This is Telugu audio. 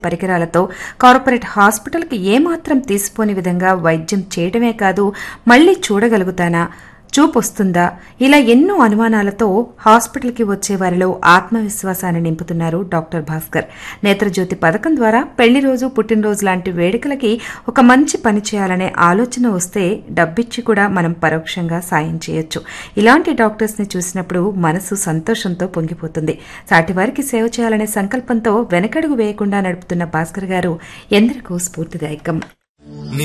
పరికరాలతో కార్పొరేట్ హాస్పిటల్కి ఏమాత్రం తీసిపోని విధంగా వైద్యం చేయడమే కాదు మళ్ళీ చూడగలుగుతానా చూపు వస్తుందా ఇలా ఎన్నో అనుమానాలతో హాస్పిటల్కి వచ్చే వారిలో ఆత్మవిశ్వాసాన్ని నింపుతున్నారు డాక్టర్ భాస్కర్ నేత్రజ్యోతి పథకం ద్వారా పెళ్లి రోజు పుట్టినరోజు లాంటి వేడుకలకి ఒక మంచి పని చేయాలనే ఆలోచన వస్తే డబ్బిచ్చి కూడా మనం పరోక్షంగా సాయం చేయొచ్చు ఇలాంటి డాక్టర్స్ ని చూసినప్పుడు మనసు సంతోషంతో పొంగిపోతుంది సాటివారికి సేవ చేయాలనే సంకల్పంతో వెనకడుగు వేయకుండా నడుపుతున్న భాస్కర్ గారు ఎందరికో స్ఫూర్తిదాయకం